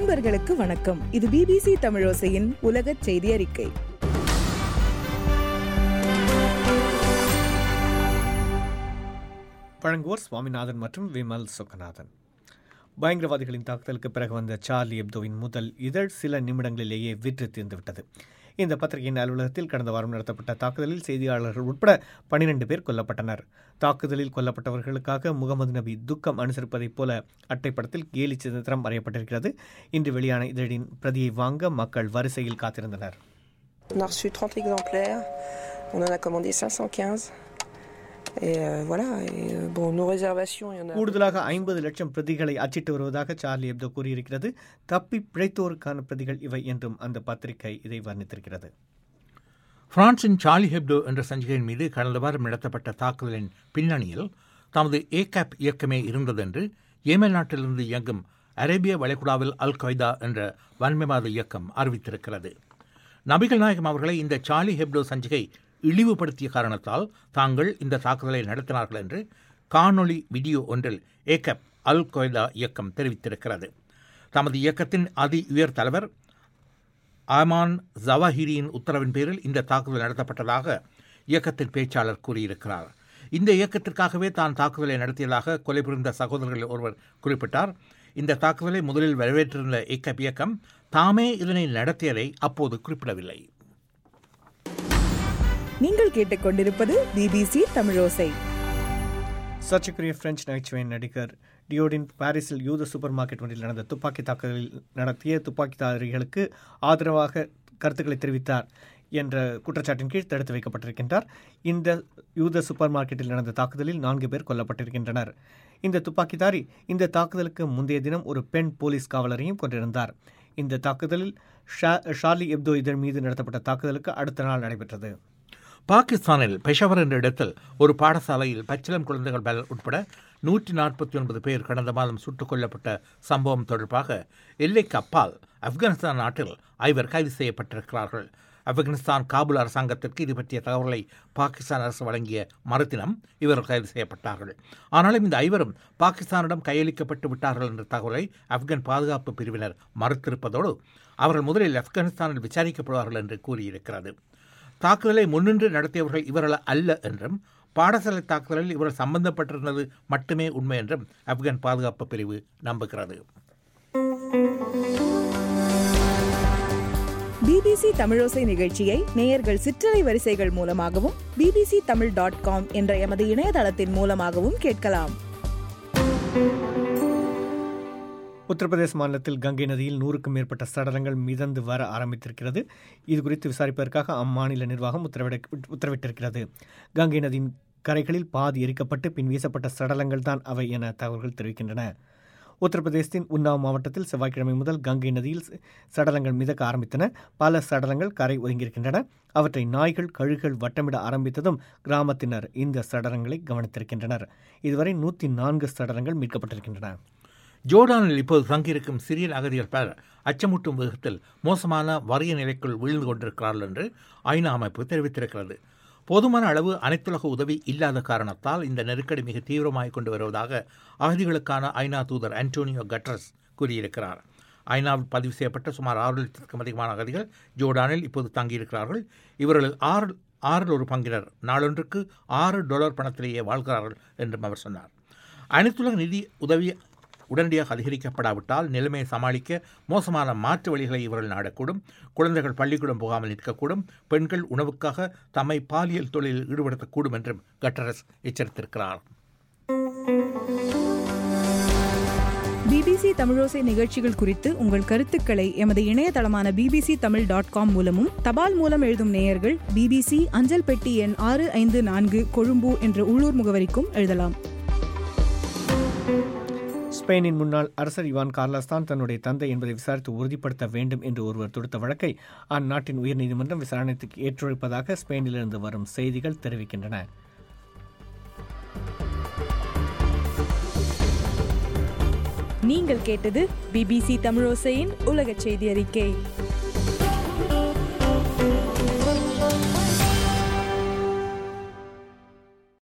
அன்பர்களுக்கு வணக்கம் இது பிபிசி தமிழோசையின் உலகச் செய்தி அறிக்கை வழங்குவோர் சுவாமிநாதன் மற்றும் விமல் சுக்கநாதன் பயங்கரவாதிகளின் தாக்குதலுக்கு பிறகு வந்த சார்லி எப்தோவின் முதல் இதழ் சில நிமிடங்களிலேயே விற்று தீர்ந்துவிட்டது இந்த பத்திரிகையின் அலுவலகத்தில் கடந்த வாரம் நடத்தப்பட்ட தாக்குதலில் செய்தியாளர்கள் உட்பட பனிரெண்டு பேர் கொல்லப்பட்டனர் தாக்குதலில் கொல்லப்பட்டவர்களுக்காக முகமது நபி துக்கம் அனுசரிப்பதைப் போல அட்டைப்படத்தில் கேலி சித்திரம் வரையப்பட்டிருக்கிறது இன்று வெளியான இதழின் பிரதியை வாங்க மக்கள் வரிசையில் காத்திருந்தனர் On a reçu 30 exemplaires, on en a commandé 515. Et euh, voilà, et euh, bon, nos réservations, il y en a. கூடுதலாக ஐம்பது லட்சம் பிரதிகளை அச்சிட்டு வருவதாக சார்லி எப்தோ கூறியிருக்கிறது தப்பி பிழைத்தோருக்கான பிரதிகள் இவை என்றும் அந்த பத்திரிகை இதை வர்ணித்திருக்கிறது பிரான்சின் சார்லி ஹெப்டோ என்ற சஞ்சிகையின் மீது கடந்த வாரம் நடத்தப்பட்ட தாக்குதலின் பின்னணியில் தமது ஏகேப் இயக்கமே இருந்ததென்று ஏமன் நாட்டிலிருந்து இயங்கும் அரேபிய வளைகுடாவில் அல் கொய்தா என்ற வன்மைவாத இயக்கம் அறிவித்திருக்கிறது நபிகள் நாயகம் அவர்களை இந்த சார்லி ஹெப்டோ சஞ்சிகை இழிவுபடுத்திய காரணத்தால் தாங்கள் இந்த தாக்குதலை நடத்தினார்கள் என்று காணொளி வீடியோ ஒன்றில் ஏகப் அல் கொய்தா இயக்கம் தெரிவித்திருக்கிறது தமது இயக்கத்தின் அதி உயர் தலைவர் ஆமான் ஜவாஹிரியின் உத்தரவின் பேரில் இந்த தாக்குதல் நடத்தப்பட்டதாக இயக்கத்தின் பேச்சாளர் கூறியிருக்கிறார் இந்த இயக்கத்திற்காகவே தான் தாக்குதலை நடத்தியதாக கொலை புரிந்த சகோதரர்கள் ஒருவர் குறிப்பிட்டார் இந்த தாக்குதலை முதலில் வரவேற்றிருந்த ஏக்கப் இயக்கம் தாமே இதனை நடத்தியதை அப்போது குறிப்பிடவில்லை நீங்கள் கேட்டுக்கொண்டிருப்பது பிபிசி தமிழோசை சர்ச்சைக்குரிய பிரெஞ்சு நகைச்சுவை நடிகர் டியோடின் பாரிஸில் யூத சூப்பர் மார்க்கெட் ஒன்றில் நடந்த துப்பாக்கி தாக்குதலில் நடத்திய துப்பாக்கிதாரிகளுக்கு ஆதரவாக கருத்துக்களை தெரிவித்தார் என்ற குற்றச்சாட்டின் கீழ் தடுத்து வைக்கப்பட்டிருக்கின்றார் இந்த யூத சூப்பர் மார்க்கெட்டில் நடந்த தாக்குதலில் நான்கு பேர் கொல்லப்பட்டிருக்கின்றனர் இந்த துப்பாக்கிதாரி இந்த தாக்குதலுக்கு முந்தைய தினம் ஒரு பெண் போலீஸ் காவலரையும் கொண்டிருந்தார் இந்த தாக்குதலில் ஷா- ஷார்லி எப்தோ இதழ் மீது நடத்தப்பட்ட தாக்குதலுக்கு அடுத்த நாள் நடைபெற்றது பாகிஸ்தானில் பெஷவர் என்ற இடத்தில் ஒரு பாடசாலையில் பச்சிலம் குழந்தைகள் பலர் உட்பட நூற்றி நாற்பத்தி ஒன்பது பேர் கடந்த மாதம் சுட்டுக் கொல்லப்பட்ட சம்பவம் தொடர்பாக எல்லைக்கு அப்பால் ஆப்கானிஸ்தான் நாட்டில் ஐவர் கைது செய்யப்பட்டிருக்கிறார்கள் ஆப்கானிஸ்தான் காபூல் அரசாங்கத்திற்கு இது பற்றிய தகவலை பாகிஸ்தான் அரசு வழங்கிய மறுதினம் இவர்கள் கைது செய்யப்பட்டார்கள் ஆனாலும் இந்த ஐவரும் பாகிஸ்தானிடம் கையளிக்கப்பட்டு விட்டார்கள் என்ற தகவலை ஆப்கான் பாதுகாப்பு பிரிவினர் மறுத்திருப்பதோடு அவர்கள் முதலில் ஆப்கானிஸ்தானில் விசாரிக்கப்படுவார்கள் என்று கூறியிருக்கிறது தாக்குதலை முன்னின்று நடத்தியவர்கள் இவர்கள் அல்ல என்றும் பாடசாலை தாக்குதலில் இவர்கள் சம்பந்தப்பட்டிருந்தது மட்டுமே உண்மை என்றும் ஆப்கான் பாதுகாப்பு பிரிவு நம்புகிறது பிபிசி தமிழோசை நிகழ்ச்சியை நேயர்கள் சிற்றலை வரிசைகள் மூலமாகவும் பிபிசி தமிழ் டாட் காம் என்ற எமது இணையதளத்தின் மூலமாகவும் கேட்கலாம் உத்தரப்பிரதேச மாநிலத்தில் கங்கை நதியில் நூறுக்கும் மேற்பட்ட சடலங்கள் மிதந்து வர ஆரம்பித்திருக்கிறது இது குறித்து விசாரிப்பதற்காக அம்மாநில நிர்வாகம் உத்தரவிட உத்தரவிட்டிருக்கிறது கங்கை நதியின் கரைகளில் பாதி எரிக்கப்பட்டு பின் வீசப்பட்ட சடலங்கள் தான் அவை என தகவல்கள் தெரிவிக்கின்றன உத்தரப்பிரதேசத்தின் உன்னாவ் மாவட்டத்தில் செவ்வாய்க்கிழமை முதல் கங்கை நதியில் ச- சடலங்கள் மிதக்க ஆரம்பித்தன பல சடலங்கள் கரை ஒதுங்கியிருக்கின்றன அவற்றை நாய்கள் கழுகுகள் வட்டமிட ஆரம்பித்ததும் கிராமத்தினர் இந்த சடலங்களை கவனித்திருக்கின்றனர் இதுவரை நூற்றி நான்கு சடலங்கள் மீட்கப்பட்டிருக்கின்றன ஜோர்டானில் இப்போது தங்கியிருக்கும் சிரியன் அகதிகள் பலர் அச்சமூட்டும் வேகத்தில் மோசமான வறிய நிலைக்குள் வீழ்ந்து கொண்டிருக்கிறார்கள் என்று ஐநா அமைப்பு தெரிவித்திருக்கிறது போதுமான அளவு அனைத்துலக உதவி இல்லாத காரணத்தால் இந்த நெருக்கடி மிக தீவிரமாகிக் கொண்டு வருவதாக அகதிகளுக்கான ஐநா தூதர் அன்டோனியோ கட்ரஸ் கூறியிருக்கிறார் ஐநாவில் பதிவு செய்யப்பட்ட சுமார் ஆறு லட்சத்துக்கும் அதிகமான அகதிகள் ஜோர்டானில் இப்போது தங்கியிருக்கிறார்கள் இவர்களில் ஆறு ஆறில் ஒரு பங்கினர் நாளொன்றுக்கு ஆறு டாலர் பணத்திலேயே வாழ்கிறார்கள் என்றும் அவர் சொன்னார் அனைத்துலக நிதி உதவி உடனடியாக அதிகரிக்கப்படாவிட்டால் நிலைமையை சமாளிக்க மோசமான மாற்று வழிகளை இவர்கள் நாடக்கூடும் குழந்தைகள் பள்ளிக்கூடம் போகாமல் நிற்கக்கூடும் பெண்கள் உணவுக்காக தம்மை பாலியல் தொழிலில் ஈடுபடுத்தக்கூடும் என்றும் கட்டரஸ் எச்சரித்திருக்கிறார் பிபிசி தமிழோசை நிகழ்ச்சிகள் குறித்து உங்கள் கருத்துக்களை எமது இணையதளமான பிபிசி தமிழ் டாட் காம் மூலமும் தபால் மூலம் எழுதும் நேயர்கள் பிபிசி அஞ்சல் பெட்டி எண் ஆறு ஐந்து நான்கு கொழும்பு என்ற உள்ளூர் முகவரிக்கும் எழுதலாம் ஸ்பெயினின் முன்னாள் அரசர் இவான் கார்லாஸ் தான் தன்னுடைய தந்தை என்பதை விசாரித்து உறுதிப்படுத்த வேண்டும் என்று ஒருவர் தொடுத்த வழக்கை அந்நாட்டின் உயர்நீதிமன்றம் விசாரணைக்கு ஏற்றுரைப்பதாக ஸ்பெயினிலிருந்து வரும் செய்திகள் தெரிவிக்கின்றன நீங்கள் கேட்டது பிபிசி தமிழோசையின் உலகச் செய்தி அறிக்கை